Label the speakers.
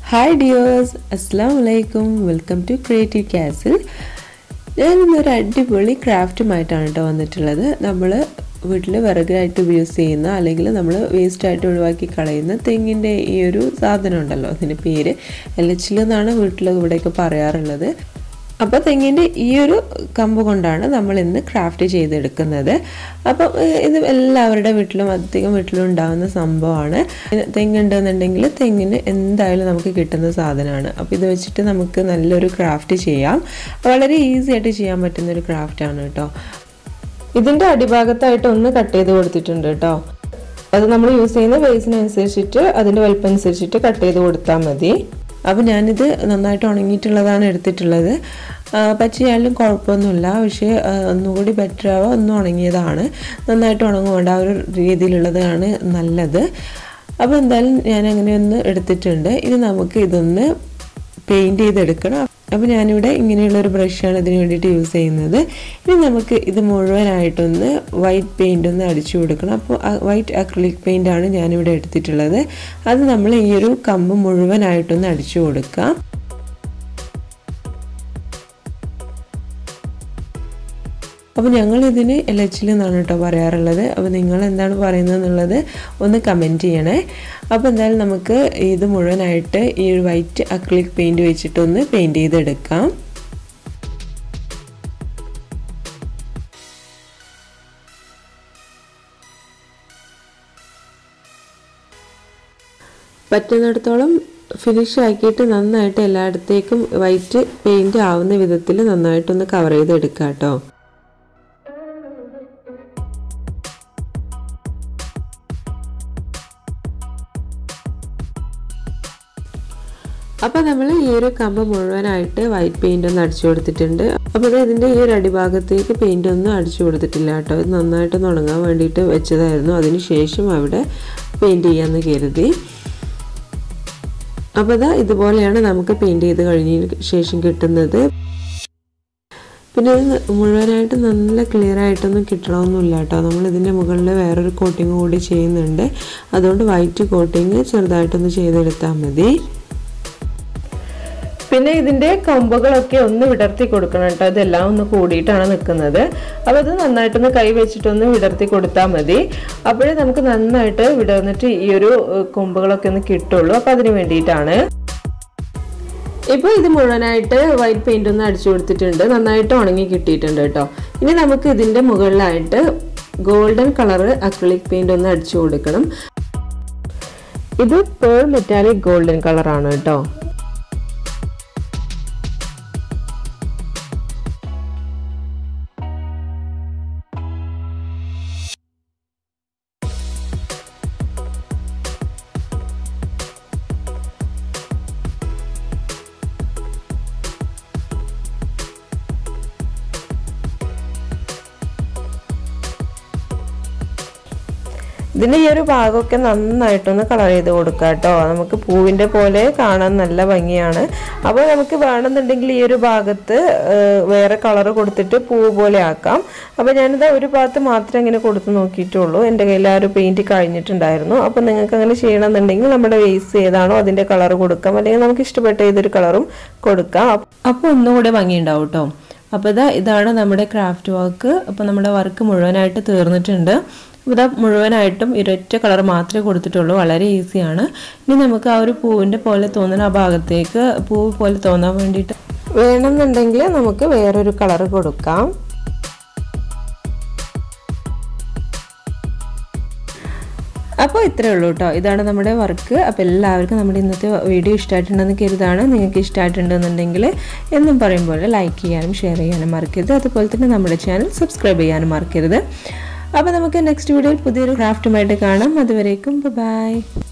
Speaker 1: hi dears അസ്സാം വലൈക്കും welcome to creative ക്യാസിൽ ഞാൻ ഇന്നൊരു അടിപൊളി ക്രാഫ്റ്റുമായിട്ടാണ് കേട്ടോ വന്നിട്ടുള്ളത് നമ്മൾ വീട്ടിൽ വിറകായിട്ട് യൂസ് ചെയ്യുന്ന അല്ലെങ്കിൽ നമ്മൾ വേസ്റ്റായിട്ട് ഒഴിവാക്കി കളയുന്ന തെങ്ങിൻ്റെ ഈ ഒരു സാധനം ഉണ്ടല്ലോ അതിൻ്റെ പേര് എലച്ചിൽ എന്നാണ് വീട്ടിൽ ഇവിടെയൊക്കെ പറയാറുള്ളത് അപ്പോൾ തെങ്ങിൻ്റെ ഈ ഒരു കമ്പ് കൊണ്ടാണ് നമ്മൾ ഇന്ന് ക്രാഫ്റ്റ് ചെയ്തെടുക്കുന്നത് അപ്പം ഇത് എല്ലാവരുടെ വീട്ടിലും അധികം വീട്ടിലും ഉണ്ടാകുന്ന സംഭവമാണ് തെങ്ങുണ്ടെന്നുണ്ടെങ്കിൽ തെങ്ങിന് എന്തായാലും നമുക്ക് കിട്ടുന്ന സാധനമാണ് അപ്പോൾ ഇത് വെച്ചിട്ട് നമുക്ക് നല്ലൊരു ക്രാഫ്റ്റ് ചെയ്യാം വളരെ ഈസി ആയിട്ട് ചെയ്യാൻ പറ്റുന്ന ഒരു ക്രാഫ്റ്റാണ് കേട്ടോ ഇതിൻ്റെ അടിഭാഗത്തായിട്ട് ഒന്ന് കട്ട് ചെയ്ത് കൊടുത്തിട്ടുണ്ട് കേട്ടോ അത് നമ്മൾ യൂസ് ചെയ്യുന്ന ബേസിനനുസരിച്ചിട്ട് അതിൻ്റെ വലുപ്പം അനുസരിച്ചിട്ട് കട്ട് ചെയ്ത് കൊടുത്താൽ മതി അപ്പോൾ ഞാനിത് നന്നായിട്ട് ഉണങ്ങിയിട്ടുള്ളതാണ് എടുത്തിട്ടുള്ളത് പച്ചയായാലും കുഴപ്പമൊന്നുമില്ല പക്ഷേ ഒന്നുകൂടി ബെറ്റർ ആവുക ഒന്ന് ഉണങ്ങിയതാണ് നന്നായിട്ട് ഉണങ്ങുകൊണ്ട് ആ ഒരു രീതിയിലുള്ളതാണ് നല്ലത് അപ്പോൾ എന്തായാലും ഞാൻ അങ്ങനെ ഒന്ന് എടുത്തിട്ടുണ്ട് ഇനി നമുക്ക് ഇതൊന്ന് പെയിൻറ്റ് ചെയ്തെടുക്കണം അപ്പോൾ ഞാനിവിടെ ഇങ്ങനെയുള്ളൊരു ബ്രഷാണ് ഇതിന് വേണ്ടിയിട്ട് യൂസ് ചെയ്യുന്നത് ഇനി നമുക്ക് ഇത് മുഴുവനായിട്ടൊന്ന് വൈറ്റ് പെയിൻ്റ് ഒന്ന് അടിച്ചു കൊടുക്കണം അപ്പോൾ വൈറ്റ് അക്രിലിക് പെയിൻ്റ് ആണ് ഞാനിവിടെ എടുത്തിട്ടുള്ളത് അത് നമ്മൾ ഈ ഒരു കമ്പ് മുഴുവനായിട്ടൊന്ന് അടിച്ചു കൊടുക്കാം അപ്പോൾ ഞങ്ങൾ ഇതിന് എലച്ചിൽ എന്നാണ് കേട്ടോ പറയാറുള്ളത് അപ്പോൾ നിങ്ങൾ എന്താണ് പറയുന്നത് എന്നുള്ളത് ഒന്ന് കമൻറ്റ് ചെയ്യണേ അപ്പോൾ എന്തായാലും നമുക്ക് ഇത് മുഴുവനായിട്ട് ഈ ഒരു വൈറ്റ് അക്രിലിക് പെയിൻറ്റ് വെച്ചിട്ടൊന്ന് പെയിൻറ്റ് ചെയ്തെടുക്കാം പറ്റുന്നിടത്തോളം ഫിനിഷ് ആക്കിയിട്ട് നന്നായിട്ട് എല്ലായിടത്തേക്കും വൈറ്റ് പെയിൻറ്റ് ആവുന്ന വിധത്തിൽ നന്നായിട്ടൊന്ന് കവർ ചെയ്തെടുക്കാം കേട്ടോ അപ്പോൾ നമ്മൾ ഈ ഒരു കമ്പ് മുഴുവനായിട്ട് വൈറ്റ് പെയിൻ്റ് ഒന്ന് അടിച്ചു കൊടുത്തിട്ടുണ്ട് അപ്പോൾ ഇതിൻ്റെ ഈ ഒരു അടിഭാഗത്തേക്ക് പെയിൻ്റ് ഒന്നും അടിച്ചു കൊടുത്തിട്ടില്ല കേട്ടോ ഇത് നന്നായിട്ടൊന്ന് ഉണങ്ങാൻ വേണ്ടിയിട്ട് വെച്ചതായിരുന്നു അതിന് ശേഷം അവിടെ പെയിൻറ് ചെയ്യാമെന്ന് കരുതി അപ്പോൾ ഇതാ ഇതുപോലെയാണ് നമുക്ക് പെയിൻറ് ചെയ്ത് കഴിഞ്ഞതിന് ശേഷം കിട്ടുന്നത് പിന്നെ ഇത് മുഴുവനായിട്ട് നല്ല ക്ലിയർ ആയിട്ടൊന്നും കിട്ടണമെന്നില്ല കേട്ടോ നമ്മൾ ഇതിൻ്റെ മുകളിൽ വേറൊരു കോട്ടിങ് കൂടി ചെയ്യുന്നുണ്ട് അതുകൊണ്ട് വൈറ്റ് കോട്ടിങ് ചെറുതായിട്ടൊന്ന് ചെയ്തെടുത്താൽ മതി പിന്നെ ഇതിൻ്റെ കൊമ്പുകളൊക്കെ ഒന്ന് വിടർത്തി കൊടുക്കണം കേട്ടോ ഇതെല്ലാം ഒന്ന് കൂടിയിട്ടാണ് നിൽക്കുന്നത് അപ്പോൾ അത് നന്നായിട്ടൊന്ന് കൈ വെച്ചിട്ടൊന്ന് വിടർത്തി കൊടുത്താൽ മതി അപ്പോഴേ നമുക്ക് നന്നായിട്ട് വിടർന്നിട്ട് ഈ ഒരു കൊമ്പുകളൊക്കെ ഒന്ന് കിട്ടുള്ളൂ അപ്പോൾ അതിന് വേണ്ടിയിട്ടാണ് ഇപ്പോൾ ഇത് മുഴുവനായിട്ട് വൈറ്റ് പെയിൻ്റ് ഒന്ന് അടിച്ചു കൊടുത്തിട്ടുണ്ട് നന്നായിട്ട് ഉണങ്ങി കിട്ടിയിട്ടുണ്ട് കേട്ടോ ഇനി നമുക്ക് ഇതിൻ്റെ മുകളിലായിട്ട് ഗോൾഡൻ കളറ് അക്രിലിക് പെയിൻ്റ് ഒന്ന് അടിച്ചു കൊടുക്കണം ഇത് പേൾ മെറ്റാലിക് ഗോൾഡൻ കളറാണ് കേട്ടോ ഇതിൻ്റെ ഈ ഒരു ഭാഗമൊക്കെ നന്നായിട്ടൊന്ന് കളർ ചെയ്ത് കൊടുക്കുക കേട്ടോ നമുക്ക് പൂവിൻ്റെ പോലെ കാണാൻ നല്ല ഭംഗിയാണ് അപ്പോൾ നമുക്ക് വേണമെന്നുണ്ടെങ്കിൽ ഈ ഒരു ഭാഗത്ത് വേറെ കളർ കൊടുത്തിട്ട് പൂവ് പോലെ ആക്കാം അപ്പോൾ ഞാനിത് ഒരു ഭാഗത്ത് മാത്രമേ ഇങ്ങനെ കൊടുത്ത് നോക്കിയിട്ടുള്ളൂ എൻ്റെ കയ്യിൽ ആ ഒരു പെയിൻറ്റ് കഴിഞ്ഞിട്ടുണ്ടായിരുന്നു അപ്പോൾ നിങ്ങൾക്ക് അങ്ങനെ ചെയ്യണമെന്നുണ്ടെങ്കിൽ നമ്മുടെ വേസ് ഏതാണോ അതിൻ്റെ കളർ കൊടുക്കാം അല്ലെങ്കിൽ നമുക്ക് ഇഷ്ടപ്പെട്ട ഏതൊരു കളറും കൊടുക്കാം അപ്പോൾ ഒന്നുകൂടെ ഭംഗിയുണ്ടാവും കേട്ടോ അപ്പോൾ ഇതാ ഇതാണ് നമ്മുടെ ക്രാഫ്റ്റ് വർക്ക് അപ്പോൾ നമ്മുടെ വർക്ക് മുഴുവനായിട്ട് തീർന്നിട്ടുണ്ട് ഇതാ മുഴുവനായിട്ടും ഇരൊറ്റ കളർ മാത്രമേ കൊടുത്തിട്ടുള്ളൂ വളരെ ഈസിയാണ് ഇനി നമുക്ക് ആ ഒരു പൂവിൻ്റെ പോലെ തോന്നുന്ന ആ ഭാഗത്തേക്ക് പൂവ് പോലെ തോന്നാൻ വേണ്ടിയിട്ട് വേണമെന്നുണ്ടെങ്കിൽ നമുക്ക് വേറൊരു കളർ കൊടുക്കാം അപ്പോൾ ഇത്രയേ ഉള്ളൂ കേട്ടോ ഇതാണ് നമ്മുടെ വർക്ക് അപ്പോൾ എല്ലാവർക്കും നമ്മുടെ ഇന്നത്തെ വീഡിയോ ഇഷ്ടമായിട്ടുണ്ടെന്ന് കരുതാണ് നിങ്ങൾക്ക് ഇഷ്ടമായിട്ടുണ്ടെന്നുണ്ടെങ്കിൽ എന്നും പറയുമ്പോൾ ലൈക്ക് ചെയ്യാനും ഷെയർ ചെയ്യാനും മറക്കരുത് അതുപോലെ തന്നെ നമ്മുടെ ചാനൽ സബ്സ്ക്രൈബ് ചെയ്യാനും മറക്കരുത് അപ്പോൾ നമുക്ക് നെക്സ്റ്റ് വീഡിയോയിൽ പുതിയൊരു ക്രാഫ്റ്റുമായിട്ട് കാണാം അതുവരേക്കും ബൈ